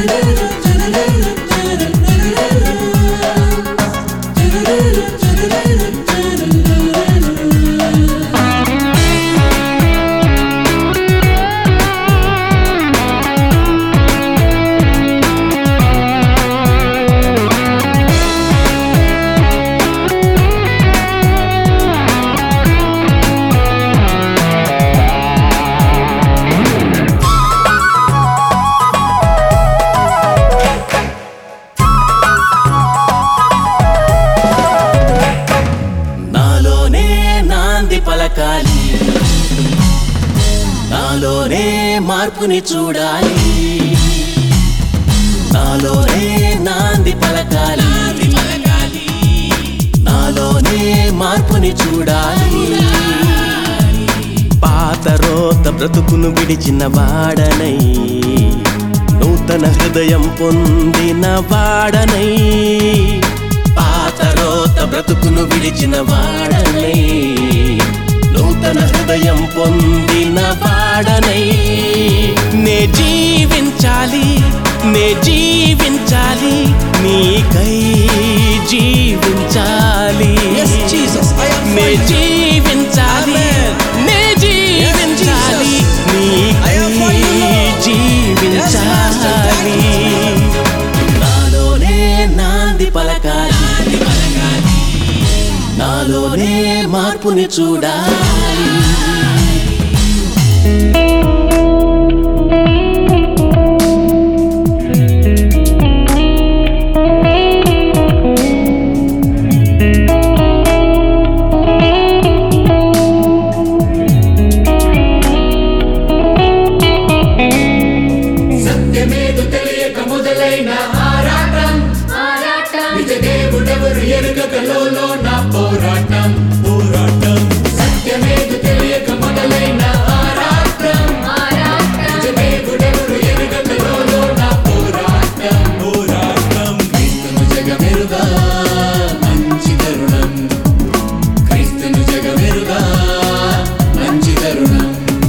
నాలోనే నాంది పలకాలి నాలోనే మార్పుని చూడాలి నాలోనే నాంది పలకాలి నాలోనే మార్పుని చూడాలి పాత రోత బ్రతుకును విడిచిన వాడనై నూతన హృదయం పొందిన వాడనై పాత రోత బ్రతుకును విడిచిన వాడనై నూతన హృదయం పొందిన వాడనై నే జీవించాలి నే జీవించాలి నీకై జీవించాలి Yes, Jesus, I am నే for you. జీవించాలి Amen. నే జీవించాలి I am for you, నీకై Lord. Yes, Master, thank జీవించాలి నాలోనే నాంది పలకాలి నాలోనే మార్పుని చూడాలి సత్యమేదు తెలియక మొదలైన ఆరాటం నిజ దేవుడెవరు ఎరుగక లోలో నా పోరాటం పోరాటం సత్యమేదు తెలియక మొదలైన ఆరాటం నిజ దేవుడెవరు ఎరుగక లోలో నా పోరాటం పోరాటం క్రీస్తును జగమెరుగా మంచి తరుణం క్రీస్తును జగమెరుగా మంచి తరుణం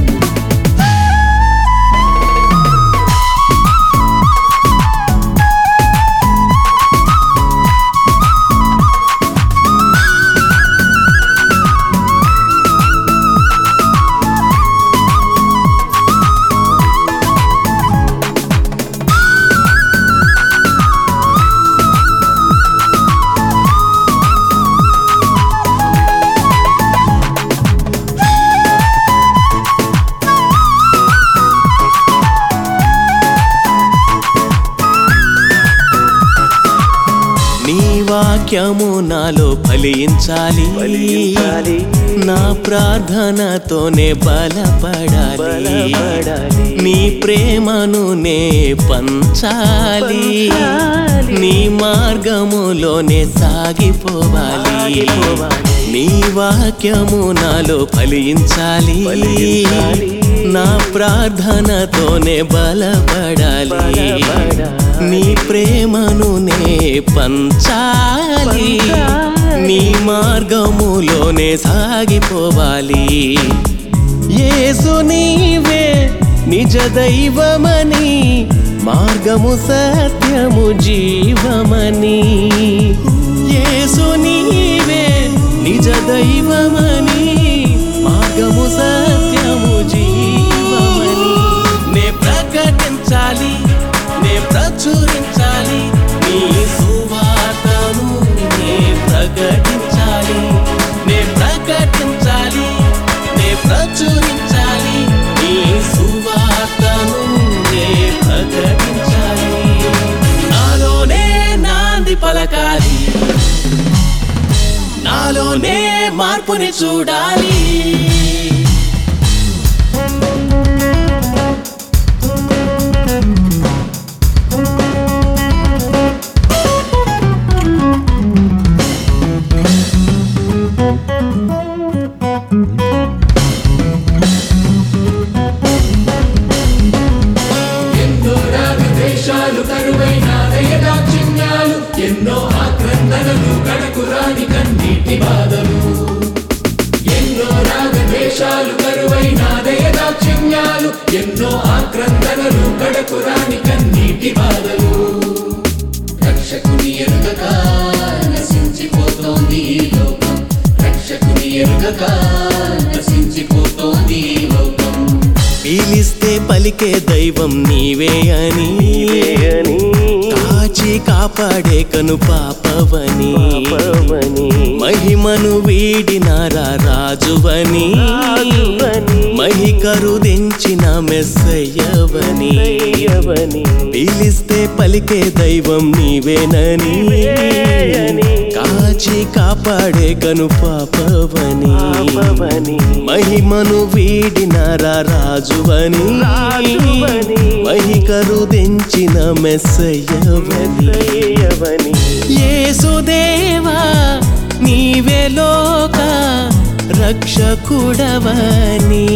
నీ వాక్యము నాలో ఫలించాలి నా ప్రార్థనతోనే బలపడాలి నీ ప్రేమను నే పంచాలి నీ మార్గములోనే సాగిపోవాలి నీ వాక్యము నాలో ఫలించాలి నా ప్రార్థనతోనే బలపడాలి నీ ప్రేమను నే పంచాలి నీ మార్గములోనే సాగిపోవాలి యేసు నీవే నిజ దైవమని మార్గము సత్యము జీవమని యేసు నీవే నిజ దైవమని మార్గము సత్యము జీవమని నే ప్రకటించాలి నే ప్రచురించాలి నీ సువార్తను నే ప్రకటించాలి నే ప్రకటించాలి నే ప్రచురించాలి నీ సువార్తను నే ప్రకటించాలి నాలోనే నాంది పలకాలి నాలోనే మార్పుని చూడాలి ఎన్నో రాగద్వేషాలు కరువైన దయదాక్షిణ్యాలు ఎన్నో ఆక్రందనలు కడకు రాని కన్నీటి బాధలు ఎన్నో రాగద్వేషాలు కరువైన దయదాక్షిణ్యాలు ఎన్నో ఆక్రందనలు కడకు రాని కన్నీటి బాధలు పలికే దైవం నీవే అని కాచి కాపాడే కను పాపవని మహిమను వీడినారా రాజువని మహికరుదించిన మెస్సయ్యవని పిలిస్తే పలికే దైవం నీవేనని కాచి కాపాడే కను పాపవని మహిమను వీడినారా రాజువని మహికరుదించిన మెస్సయ్యవని యేసుదేవా నీవే లోక రక్షకుడవని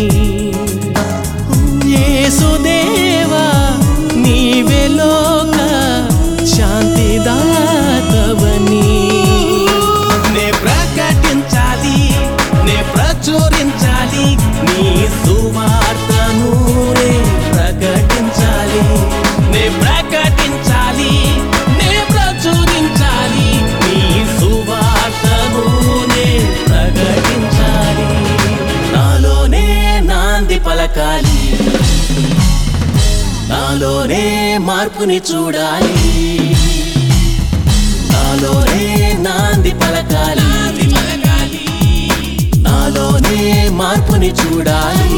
యేసుదేవా నీవే లోక శాంతిదాతవని నే ప్రకటించాలి నే ప్రచురించాలి నీ సువార్తను నే ప్రకటించాలి నే ప్రకటించాలి నే ప్రచురించాలి నీ సువార్తను నే ప్రకటించాలి నాలోనే నాంది పలకాలి నాలోనే మార్పుని చూడాలి నాలోనే నాంది పలకాలి నాలోనే మార్పుని చూడాలి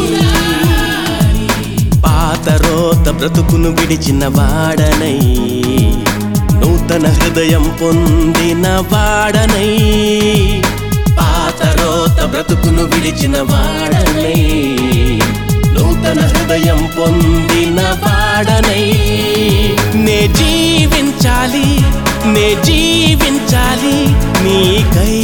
పాత రోత బ్రతుకును విడిచిన వాడనై నూతన హృదయం పొందిన వాడనై పాత రోత బ్రతుకును విడిచిన వాడనై నూతన హృదయం పొందిన వాడనై నే జీవించాలి నే జీవించాలి నీకై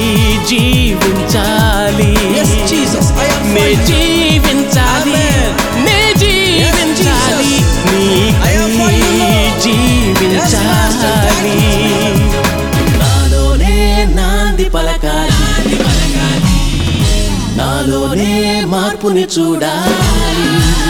జీవించాలి Yes, Jesus, I am నే for you. జీవించాలి Amen. నే జీవించాలి Jesus. I am for you, నీకై Lord. జీవించాలి నాలోనే నాంది పలకాలి నాలోనే మార్పుని చూడాలి